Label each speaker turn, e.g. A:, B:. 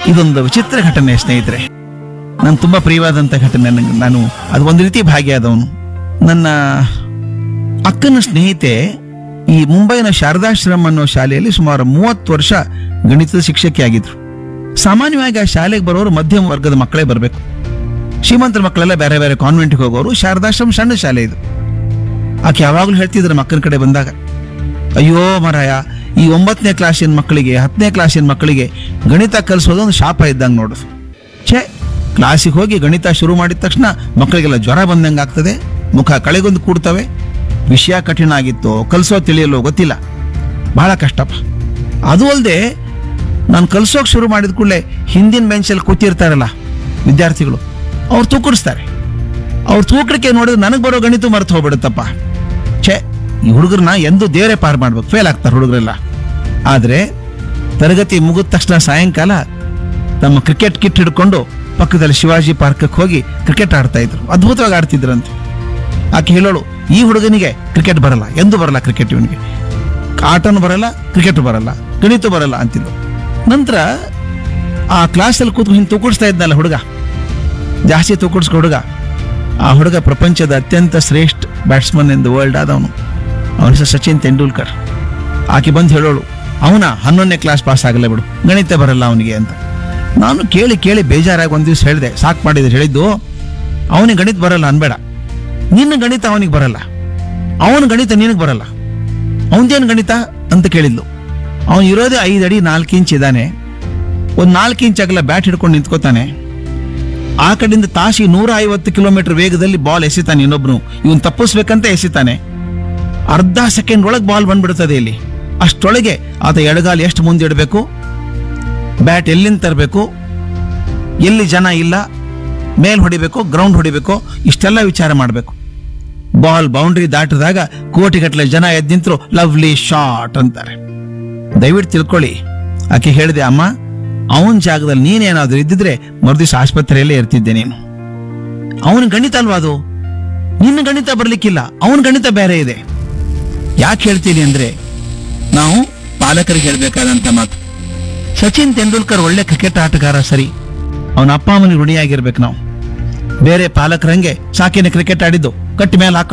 A: ಇದೊಂದು ವಿಚಿತ್ರ ಘಟನೆ ಸ್ನೇಹಿತರೆ ನಾನು ತುಂಬಾ ಪ್ರಿಯವಾದಂಥ ಘಟನೆ ನನಗೆ ನಾನು ಅದು ಒಂದು ರೀತಿ ಭಾಗಿಯಾದವನು ನನ್ನ ಅಕ್ಕನ ಸ್ನೇಹಿತೆ ಈ ಮುಂಬೈನ ಶಾರದಾಶ್ರಮ ಅನ್ನೋ ಶಾಲೆಯಲ್ಲಿ ಸುಮಾರು ಮೂವತ್ತು ವರ್ಷ ಗಣಿತದ ಶಿಕ್ಷಕಿಯಾಗಿದ್ರು ಸಾಮಾನ್ಯವಾಗಿ ಆ ಶಾಲೆಗೆ ಬರೋರು ಮಧ್ಯಮ ವರ್ಗದ ಮಕ್ಕಳೇ ಬರಬೇಕು ಶ್ರೀಮಂತರ ಮಕ್ಕಳೆಲ್ಲ ಬೇರೆ ಬೇರೆ ಕಾನ್ವೆಂಟ್ಗೆ ಹೋಗೋರು ಶಾರದಾಶ್ರಮ ಸಣ್ಣ ಶಾಲೆ ಇದು ಆಕೆ ಯಾವಾಗಲೂ ಹೇಳ್ತಿದ್ರು ಮಕ್ಕಳ ಕಡೆ ಬಂದಾಗ ಅಯ್ಯೋ ಮರಾಯ ಈ ಒಂಬತ್ತನೇ ಕ್ಲಾಸಿನ ಮಕ್ಕಳಿಗೆ ಹತ್ತನೇ ಕ್ಲಾಸಿನ ಮಕ್ಕಳಿಗೆ ಗಣಿತ ಕಲಿಸೋದು ಒಂದು ಶಾಪ ಇದ್ದಂಗೆ ನೋಡು ಛೇ ಕ್ಲಾಸಿಗೆ ಹೋಗಿ ಗಣಿತ ಶುರು ಮಾಡಿದ ತಕ್ಷಣ ಮಕ್ಕಳಿಗೆಲ್ಲ ಜ್ವರ ಬಂದಂಗೆ ಆಗ್ತದೆ ಮುಖ ಕಳೆಗೊಂದು ಕೂಡ್ತವೆ ವಿಷಯ ಕಠಿಣ ಆಗಿತ್ತು ಕಲಿಸೋ ತಿಳಿಯಲು ಗೊತ್ತಿಲ್ಲ ಬಹಳ ಕಷ್ಟಪ್ಪ ಅದು ಅಲ್ಲದೆ ನಾನು ಕಲಿಸೋಕೆ ಶುರು ಮಾಡಿದ ಕೂಡಲೇ ಹಿಂದಿನ ಬೆಂಚಲ್ಲಿ ಕೂತಿರ್ತಾರಲ್ಲ ವಿದ್ಯಾರ್ಥಿಗಳು ಅವ್ರು ತೂಕಡಿಸ್ತಾರೆ ಅವ್ರು ತೂಕಡಿಕೆ ನೋಡಿದ್ರೆ ನನಗೆ ಬರೋ ಗಣಿತ ಮರ್ತು ಹೋಗ್ಬಿಡುತ್ತಪ್ಪ ಛೇ ಈ ಹುಡುಗರನ್ನ ಎಂದು ದೇವರೇ ಪಾರ್ ಮಾಡ್ಬೇಕು ಫೇಲ್ ಆಗ್ತಾರೆ ಹುಡುಗರೆಲ್ಲ ಆದರೆ ತರಗತಿ ಮುಗಿದ ತಕ್ಷಣ ಸಾಯಂಕಾಲ ತಮ್ಮ ಕ್ರಿಕೆಟ್ ಕಿಟ್ ಹಿಡ್ಕೊಂಡು ಪಕ್ಕದಲ್ಲಿ ಶಿವಾಜಿ ಪಾರ್ಕಕ್ಕೆ ಹೋಗಿ ಕ್ರಿಕೆಟ್ ಆಡ್ತಾ ಇದ್ರು ಅದ್ಭುತವಾಗಿ ಆಡ್ತಿದ್ರಂತೆ ಆಕೆ ಹೇಳೋಳು ಈ ಹುಡುಗನಿಗೆ ಕ್ರಿಕೆಟ್ ಬರಲ್ಲ ಎಂದು ಬರಲ್ಲ ಕ್ರಿಕೆಟ್ ಇವನಿಗೆ ಆಟನೂ ಬರಲ್ಲ ಕ್ರಿಕೆಟ್ ಬರಲ್ಲ ಗಣಿತ ಬರಲ್ಲ ಅಂತಿದ್ದು ನಂತರ ಆ ಕ್ಲಾಸಲ್ಲಿ ಕೂತ್ಕೊಂಡು ಹಿಂಗೆ ತೂಕಡಿಸ್ತಾ ಇದ್ನಲ್ಲ ಹುಡುಗ ಜಾಸ್ತಿ ತೂಕಡಿಸ್ಕೊ ಹುಡುಗ ಆ ಹುಡುಗ ಪ್ರಪಂಚದ ಅತ್ಯಂತ ಶ್ರೇಷ್ಠ ಬ್ಯಾಟ್ಸ್ಮನ್ ಇನ್ ದ ವರ್ಲ್ಡ್ ಆದವನು ಅವನ ಹೆಸರು ಸಚಿನ್ ತೆಂಡೂಲ್ಕರ್ ಆಕೆ ಬಂದು ಹೇಳೋಳು ಅವನ ಹನ್ನೊಂದನೇ ಕ್ಲಾಸ್ ಪಾಸ್ ಆಗಲ್ಲ ಬಿಡು ಗಣಿತ ಬರಲ್ಲ ಅವನಿಗೆ ಅಂತ ನಾನು ಕೇಳಿ ಕೇಳಿ ಬೇಜಾರಾಗಿ ಒಂದು ದಿವಸ ಹೇಳಿದೆ ಸಾಕು ಮಾಡಿದ್ರೆ ಹೇಳಿದ್ದು ಅವನಿಗೆ ಗಣಿತ ಬರಲ್ಲ ಅನ್ಬೇಡ ನಿನ್ನ ಗಣಿತ ಅವನಿಗೆ ಬರಲ್ಲ ಅವನ ಗಣಿತ ನಿನಗೆ ಬರಲ್ಲ ಅವನದೇನು ಗಣಿತ ಅಂತ ಕೇಳಿದ್ಲು ಅವನು ಇರೋದೇ ಐದು ಅಡಿ ನಾಲ್ಕು ಇಂಚ್ ಇದ್ದಾನೆ ಒಂದು ನಾಲ್ಕು ಇಂಚ್ ಆಗಲ್ಲ ಬ್ಯಾಟ್ ಹಿಡ್ಕೊಂಡು ನಿಂತ್ಕೋತಾನೆ ಆ ಕಡೆಯಿಂದ ತಾಸಿಗೆ ನೂರ ಐವತ್ತು ಕಿಲೋಮೀಟರ್ ವೇಗದಲ್ಲಿ ಬಾಲ್ ಎಸಿತಾನೆ ಇನ್ನೊಬ್ನು ಇವನ್ ತಪ್ಪಿಸ್ಬೇಕಂತ ಎಸಿತಾನೆ ಅರ್ಧ ಸೆಕೆಂಡ್ ಒಳಗೆ ಬಾಲ್ ಬಂದ್ಬಿಡ್ತದೆ ಇಲ್ಲಿ ಅಷ್ಟೊಳಗೆ ಆತ ಎಡಗಾಲು ಎಷ್ಟು ಮುಂದೆ ಇಡಬೇಕು ಬ್ಯಾಟ್ ಎಲ್ಲಿಂದ ತರಬೇಕು ಎಲ್ಲಿ ಜನ ಇಲ್ಲ ಮೇಲ್ ಹೊಡಿಬೇಕು ಗ್ರೌಂಡ್ ಹೊಡಿಬೇಕು ಇಷ್ಟೆಲ್ಲ ವಿಚಾರ ಮಾಡಬೇಕು ಬಾಲ್ ಬೌಂಡ್ರಿ ದಾಟಿದಾಗ ಕೋಟಿಗಟ್ಟಲೆ ಜನ ಎದ್ದು ನಿಂತರು ಲವ್ಲಿ ಶಾಟ್ ಅಂತಾರೆ ದಯವಿಟ್ಟು ತಿಳ್ಕೊಳ್ಳಿ ಆಕೆ ಹೇಳಿದೆ ಅಮ್ಮ ಅವನ ಜಾಗದಲ್ಲಿ ನೀನೇನಾದ್ರೂ ಇದ್ದಿದ್ರೆ ಮರುದಿವಸ ಆಸ್ಪತ್ರೆಯಲ್ಲೇ ಇರ್ತಿದ್ದೆ ನೀನು ಅವನ ಗಣಿತ ಅಲ್ವಾ ಅದು ನಿನ್ನ ಗಣಿತ ಬರ್ಲಿಕ್ಕಿಲ್ಲ ಅವನ ಗಣಿತ ಬೇರೆ ಇದೆ ಯಾಕೆ ಹೇಳ್ತೀನಿ ಅಂದ್ರೆ ನಾವು ಪಾಲಕರಿಗೆ ಹೇಳ್ಬೇಕಾದಂತ ಮಾತು ಸಚಿನ್ ತೆಂಡೂಲ್ಕರ್ ಒಳ್ಳೆ ಕ್ರಿಕೆಟ್ ಆಟಗಾರ ಸರಿ ಅವನ ಅಪ್ಪ ಅಮ್ಮನಿಗೆ ಋಣಿಯಾಗಿರ್ಬೇಕು ನಾವು ಬೇರೆ ಪಾಲಕರಂಗೆ ಸಾಕಿನ ಕ್ರಿಕೆಟ್ ಆಡಿದ್ದು ಕಟ್ಟಿ ಮೇಲೆ ಹಾಕ